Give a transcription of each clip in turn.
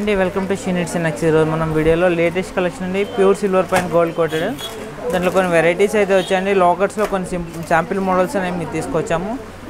అండి welcome to షీనిట్స్ next ఈరోజు మనం వీడియోలో లేటెస్ట్ కలెక్షన్ అండి ప్యూర్ సిల్వర్ పైన గోల్డ్ కోటెడ్ దాంట్లో కొన్ని వెరైటీస్ అయితే వచ్చాయండి లాకర్స్లో కొన్ని శాంపిల్ మోడల్స్ అనేవి మీకు తీసుకొచ్చాము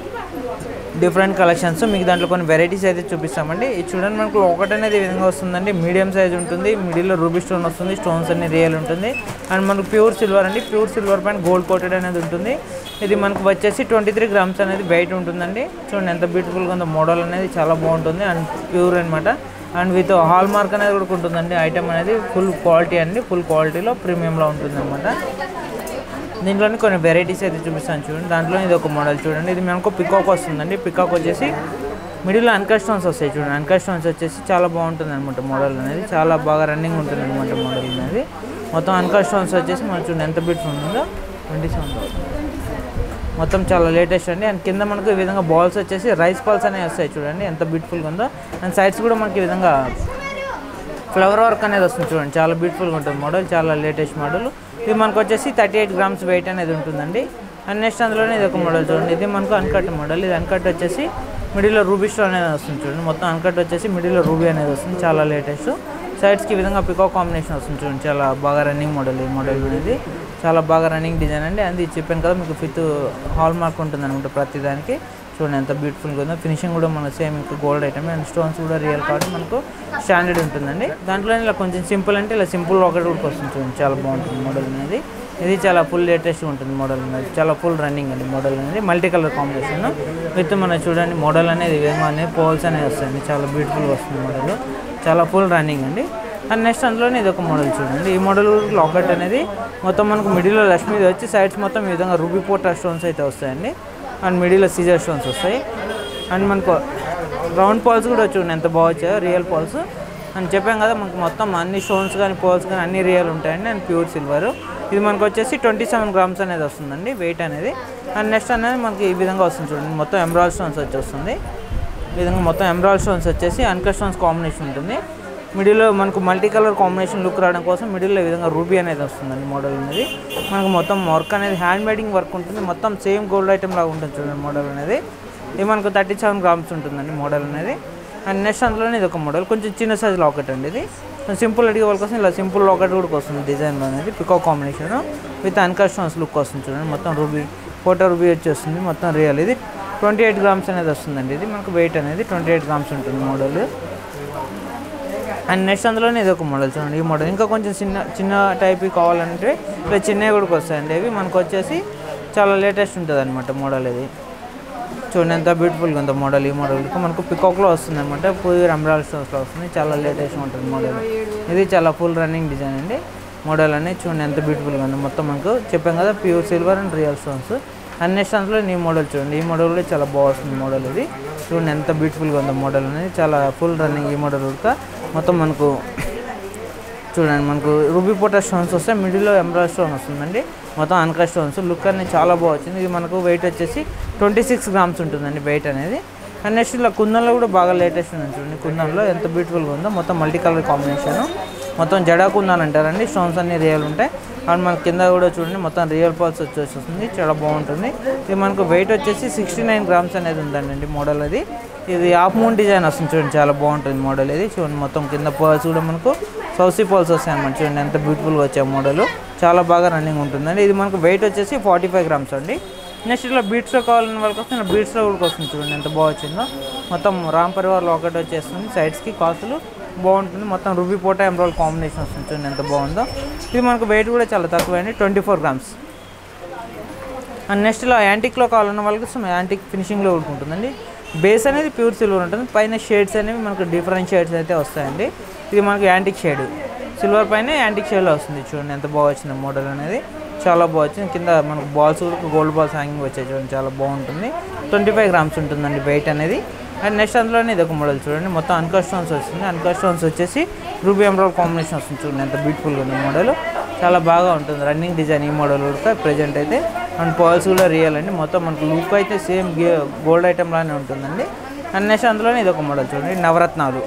డిఫరెంట్ కలెక్షన్స్ మీకు దాంట్లో కొన్ని వెరైటీస్ అయితే చూపిస్తామండి ఇది చూడండి మనకు ఒకటి అనేది ఈ విధంగా వస్తుందండి మీడియం సైజ్ ఉంటుంది మిడిల్లో రూబీ స్టోన్ వస్తుంది స్టోన్స్ అన్ని రియల్ ఉంటుంది అండ్ మనకు ప్యూర్ సిల్వర్ అండి ప్యూర్ సిల్వర్ పైన గోల్డ్ కోటెడ్ అనేది ఉంటుంది ఇది మనకు వచ్చేసి ట్వంటీ త్రీ గ్రామ్స్ అనేది బయట ఉంటుందండి చూడండి ఎంత బ్యూటిఫుల్గా ఉందో మోడల్ అనేది చాలా బాగుంటుంది అండ్ ప్యూర్ అనమాట అండ్ విత్ హాల్ మార్క్ అనేది కూడా ఉంటుందండి ఐటమ్ అనేది ఫుల్ క్వాలిటీ అండి ఫుల్ క్వాలిటీలో ప్రీమియంలో ఉంటుంది అనమాట దీంట్లోనే కొన్ని వెరైటీస్ అయితే చూపిస్తాను చూడండి దాంట్లో ఇది ఒక మోడల్ చూడండి ఇది మనకు పికాక్ వస్తుందండి పికాక్ వచ్చేసి మిడిల్లో అన్కట్ స్టోన్స్ వస్తాయి చూడండి అన్కట్ స్టోన్స్ వచ్చేసి చాలా బాగుంటుంది అనమాట మోడల్ అనేది చాలా బాగా రన్నింగ్ ఉంటుంది అనమాట మోడల్ అనేది మొత్తం అన్కట్ స్టోన్స్ వచ్చేసి మనం చూడండి ఎంత బ్యూటిఫుల్ ఉందో ట్వంటీ సెవెన్ మొత్తం చాలా లేటెస్ట్ అండి అండ్ కింద మనకు ఈ విధంగా బాల్స్ వచ్చేసి రైస్ బాల్స్ అనేవి వస్తాయి చూడండి ఎంత బ్యూటిఫుల్గా ఉందో అండ్ సైడ్స్ కూడా మనకి ఈ విధంగా ఫ్లవర్ వర్క్ అనేది వస్తుంది చూడండి చాలా బ్యూటిఫుల్గా ఉంటుంది మోడల్ చాలా లేటెస్ట్ మోడల్ ఇది మనకు వచ్చేసి థర్టీ ఎయిట్ గ్రామ్స్ వెయిట్ అనేది ఉంటుందండి అండ్ నెక్స్ట్ అందులోనే ఇది ఒక మోడల్ చూడండి ఇది మనకు అన్కట్ మోడల్ ఇది అన్కట్ వచ్చేసి మిడిల్లో రూబీ స్టోన్ అనేది వస్తుంది చూడండి మొత్తం అన్కట్ వచ్చేసి మిడిల్లో రూబీ అనేది వస్తుంది చాలా లేటెస్ట్ సైడ్స్కి ఈ విధంగా పికాక్ కాంబినేషన్ వస్తుంది చూడండి చాలా బాగా రన్నింగ్ మోడల్ ఈ మోడల్ కూడా ఇది చాలా బాగా రన్నింగ్ డిజైన్ అండి అది చెప్పాను కదా మీకు ఫిత్ హాల్ మార్క్ ఉంటుంది అనమాట ప్రతి దానికి చూడండి ఎంత బ్యూటిఫుల్గా ఉందో ఫినిషింగ్ కూడా మన సేమ్ ఇంకా గోల్డ్ ఐటమ్ అండ్ స్టోన్స్ కూడా రియల్ కాబట్టి మనకు స్టాండర్డ్ ఉంటుందండి దాంట్లో ఇలా కొంచెం సింపుల్ అంటే ఇలా సింపుల్ ఒకటి కూడా వస్తుంది చూడండి చాలా బాగుంటుంది మోడల్ అనేది ఇది చాలా ఫుల్ లేటెస్ట్ ఉంటుంది మోడల్ అనేది చాలా ఫుల్ రన్నింగ్ అండి మోడల్ అనేది మల్టీ కలర్ కాంబినేషన్ విత్ మన చూడండి మోడల్ అనేది ఈ విధంగా అనేది పోల్స్ అనేవి వస్తాయండి చాలా బ్యూటిఫుల్గా వస్తుంది మోడల్ చాలా ఫుల్ రన్నింగ్ అండి అండ్ నెక్స్ట్ అందులోనే ఇది ఒక మోడల్ చూడండి ఈ మోడల్ లాకెట్ అనేది మొత్తం మనకు మిడిల్లో లక్ష్మీది వచ్చి సైడ్స్ మొత్తం ఈ విధంగా రూబీ పోటా స్టోన్స్ అయితే వస్తాయండి అండ్ మిడిల్లో సీజర్ స్టోన్స్ వస్తాయి అండ్ మనకు రౌండ్ పాల్స్ కూడా చూడండి ఎంత బాగా వచ్చాయో రియల్ పాల్స్ అని చెప్పాం కదా మనకు మొత్తం అన్ని స్టోన్స్ కానీ పోల్స్ కానీ అన్ని రియల్ ఉంటాయండి అండ్ ప్యూర్ సిల్వర్ ఇది మనకు వచ్చేసి ట్వంటీ సెవెన్ గ్రామ్స్ అనేది వస్తుందండి వెయిట్ అనేది అండ్ నెక్స్ట్ అనేది మనకి ఈ విధంగా వస్తుంది చూడండి మొత్తం ఎమరాల్ స్టోన్స్ వచ్చి వస్తుంది ఈ విధంగా మొత్తం ఎమరాల్ స్టోన్స్ వచ్చేసి అన్కట్ స్టోన్స్ కాంబినేషన్ ఉంటుంది మిడిల్లో మనకు మల్టీ కలర్ కాంబినేషన్ లుక్ రావడం కోసం మిడిల్లో ఈ విధంగా రూబీ అనేది వస్తుందండి మోడల్ అనేది మనకు మొత్తం వర్క్ అనేది హ్యాండ్ మేడింగ్ వర్క్ ఉంటుంది మొత్తం సేమ్ గోల్డ్ ఐటమ్ లాగా ఉంటుంది చూడండి మోడల్ అనేది ఇది మనకు థర్టీ సెవెన్ గ్రామ్స్ ఉంటుందండి మోడల్ అనేది అండ్ నెక్స్ట్ అందులోనే ఇది ఒక మోడల్ కొంచెం చిన్న సైజ్ లాకెట్ అండి ఇది సింపుల్ అడిగే వాళ్ళ కోసం ఇలా సింపుల్ లాకెట్ కూడా వస్తుంది డిజైన్లో అనేది పికో కాంబినేషన్ విత్ అన్కస్టమ్స్ లుక్ వస్తుంది చూడండి మొత్తం రూబీ ఫోటో రూబీ వచ్చేస్తుంది మొత్తం రియల్ ఇది ట్వంటీ ఎయిట్ గ్రామ్స్ అనేది వస్తుందండి ఇది మనకు వెయిట్ అనేది ట్వంటీ ఎయిట్ గ్రామ్స్ ఉంటుంది మోడల్ అండ్ నెక్స్ట్ అందులోనే ఇది ఒక మోడల్ చూడండి ఈ మోడల్ ఇంకా కొంచెం చిన్న చిన్న టైప్ కావాలంటే ఇలా చిన్నవి కూడా వస్తాయండి ఇవి మనకు వచ్చేసి చాలా లేటెస్ట్ ఉంటుంది అనమాట మోడల్ ఇది చూడండి ఎంత బ్యూటిఫుల్గా ఉందో మోడల్ ఈ మోడల్ మనకు పికాక్లో వస్తుంది అనమాట పూర్ అంబ్రాల్ స్టోన్స్లో వస్తుంది చాలా లేటెస్ట్ ఉంటుంది మోడల్ ఇది చాలా ఫుల్ రన్నింగ్ డిజైన్ అండి మోడల్ అనేది చూడండి ఎంత బ్యూటిఫుల్గా ఉంది మొత్తం మనకు చెప్పాం కదా pure silver and real stones and next అందులో ఈ మోడల్ చూడండి ఈ మోడల్ కూడా చాలా బాగుంటుంది మోడల్ ఇది చూడండి ఎంత బ్యూటిఫుల్గా ఉందో మోడల్ అనేది చాలా ఫుల్ రన్నింగ్ ఈ మోడల్ కూడా మొత్తం మనకు చూడండి మనకు రూబీ పోటా స్టోన్స్ వస్తే మిడిల్లో ఎంబ్రాయిడ్ స్టోన్ వస్తుందండి మొత్తం అనకా స్టోన్స్ లుక్ అనేది చాలా బాగా వచ్చింది ఇది మనకు వెయిట్ వచ్చేసి ట్వంటీ సిక్స్ గ్రామ్స్ ఉంటుందండి వెయిట్ అనేది అండ్ నెక్స్ట్ ఇలా కుందన్లో కూడా బాగా లేటెస్ట్ ఉంది చూడండి కుందన్లో ఎంత బ్యూటిఫుల్గా ఉందో మొత్తం మల్టీ కలర్ కాంబినేషన్ మొత్తం జడా కుందాన్ అంటారండి స్టోన్స్ అన్ని రియల్ ఉంటాయి అండ్ మన కింద కూడా చూడండి మొత్తం రియల్ పాల్స్ వచ్చేసి వస్తుంది చాలా బాగుంటుంది ఇది మనకు వెయిట్ వచ్చేసి సిక్స్టీ నైన్ గ్రామ్స్ అనేది ఉందండి మోడల్ అది ఇది హాఫ్ మూన్ డిజైన్ వస్తుంది చూడండి చాలా బాగుంటుంది మోడల్ ఇది చూడండి మొత్తం కింద పర్ల్స్ కూడా మనకు సౌసీ పాల్స్ వస్తాయి అన్నమాట చూడండి ఎంత బ్యూటిఫుల్గా వచ్చే మోడల్ చాలా బాగా రన్నింగ్ ఉంటుందండి ఇది మనకు వెయిట్ వచ్చేసి ఫార్టీ ఫైవ్ గ్రామ్స్ అండి నెక్స్ట్ ఇలా బీట్స్లో కావాలని వాళ్ళకి వస్తే ఇలా బీట్స్లో కూడా వస్తుంది చూడండి ఎంత బాగా వచ్చిందో మొత్తం రామ్ పరివార్ లాకెట్ వచ్చేస్తుంది సైడ్స్కి కాసులు బాగుంటుంది మొత్తం రూబీ పోటా ఎంబ్రాయిల్ కాంబినేషన్ వస్తుంది చూడండి ఎంత బాగుందో ఇది మనకు వెయిట్ కూడా చాలా తక్కువ అండి twenty four grams and next ఇలా యాంటిక్లో కావాలన్న వాళ్ళకి సో యాంటిక్ ఫినిషింగ్లో ఉంటుందండి బేస్ అనేది ప్యూర్ సిల్వర్ ఉంటుంది పైన షేడ్స్ అనేవి మనకు డిఫరెంట్ షేడ్స్ అయితే వస్తాయండి ఇది మనకు యాంటిక్ షేడ్ సిల్వర్ పైన యాంటిక్ షేడ్లో వస్తుంది చూడండి ఎంత బాగా వచ్చింది మోడల్ అనేది చాలా బాగా వచ్చింది కింద మనకు బాల్స్ కూడా గోల్డ్ బాల్స్ హ్యాంగింగ్ వచ్చాయి చూడండి చాలా బాగుంటుంది ట్వంటీ ఫైవ్ గ్రామ్స్ ఉంటుందండి వెయిట్ అనేది అండ్ నెక్స్ట్ అందులోనే ఇది ఒక మోడల్ చూడండి మొత్తం అన్కర్ స్టోన్స్ వస్తుంది అన్కర్ స్టోన్స్ వచ్చేసి రూబీ ఎంబ్రాయిడ్ కాంబినేషన్ వస్తుంది చూడండి ఎంత బ్యూటిఫుల్గా ఉంది మోడల్ చాలా బాగా ఉంటుంది రన్నింగ్ డిజైన్ ఈ మోడల్ కూడా ప్రజెంట్ అయితే అండ్ పర్ల్స్ కూడా రియల్ అండి మొత్తం మనకు లుక్ అయితే సేమ్ గోల్డ్ ఐటమ్ లానే ఉంటుందండి అండ్ నెక్స్ట్ అందులోనే ఇది ఒక మోడల్ చూడండి నవరత్నాలు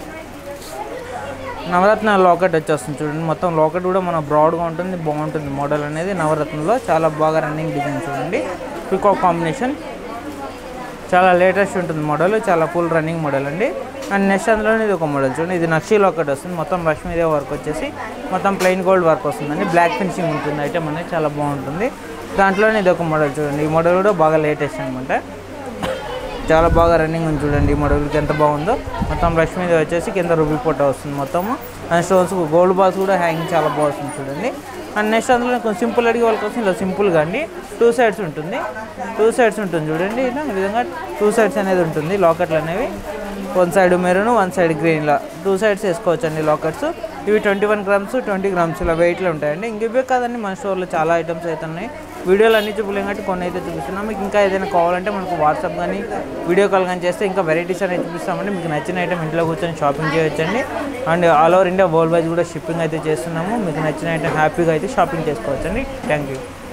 నవరత్న లాకెట్ వచ్చేస్తుంది చూడండి మొత్తం లాకెట్ కూడా మన బ్రాడ్గా ఉంటుంది బాగుంటుంది మోడల్ అనేది నవరత్నంలో చాలా బాగా రన్నింగ్ డిజైన్ చూడండి పికాక్ కాంబినేషన్ చాలా లేటెస్ట్ ఉంటుంది మోడల్ చాలా ఫుల్ రన్నింగ్ మోడల్ అండి అండ్ నెక్స్ట్ అందులోనే ఇది ఒక మోడల్ చూడండి ఇది నక్షీలో ఒకటి వస్తుంది మొత్తం లక్ష్మీదే వర్క్ వచ్చేసి మొత్తం ప్లెయిన్ గోల్డ్ వర్క్ వస్తుందండి బ్లాక్ ఫినిషింగ్ ఉంటుంది ఐటమ్ అనేది చాలా బాగుంటుంది దాంట్లోనే ఇది ఒక మోడల్ చూడండి ఈ మోడల్ కూడా బాగా లేటెస్ట్ అనమాట చాలా బాగా రన్నింగ్ ఉంది చూడండి ఈ మోడల్కి ఎంత బాగుందో మొత్తం లక్ష్మీది వచ్చేసి కింద రుబీ పొట్ట వస్తుంది మొత్తము అండ్ స్టోన్స్ గోల్డ్ బాల్స్ కూడా హ్యాంగింగ్ చాలా బాగుంది చూడండి అండ్ నెక్స్ట్ అందులో కొంచెం సింపుల్ అడిగే వాళ్ళ కోసం ఇలా సింపుల్గా అండి టూ సైడ్స్ ఉంటుంది టూ సైడ్స్ ఉంటుంది చూడండి ఇలా ఈ విధంగా టూ సైడ్స్ అనేది ఉంటుంది లాకెట్లు అనేవి one side maroon one side green ఇలా టూ సైడ్స్ వేసుకోవచ్చు అండి లాకెట్స్ ఇవి twenty one grams twenty grams ఇలా వెయిట్లో ఉంటాయండి ఇంక ఇవే కాదండి మన స్టోర్లో చాలా ఐటమ్స్ అయితే ఉన్నాయి వీడియోలు అన్ని చూపలేం కాబట్టి కొన్ని అయితే చూపిస్తున్నాం మీకు ఇంకా ఏదైనా కావాలంటే మనకు వాట్సాప్ కానీ వీడియో కాల్ కానీ చేస్తే ఇంకా వెరైటీస్ అనేది చూపిస్తామండి మీకు నచ్చిన ఐటమ్ ఇంట్లో కూర్చొని షాపింగ్ చేయొచ్చండి and all over India world wise కూడా షిప్పింగ్ అయితే చేస్తున్నాము మీకు నచ్చిన ఐటమ్ హ్యాపీగా అయితే షాపింగ్ చేసుకోవచ్చండి థ్యాంక్ యూ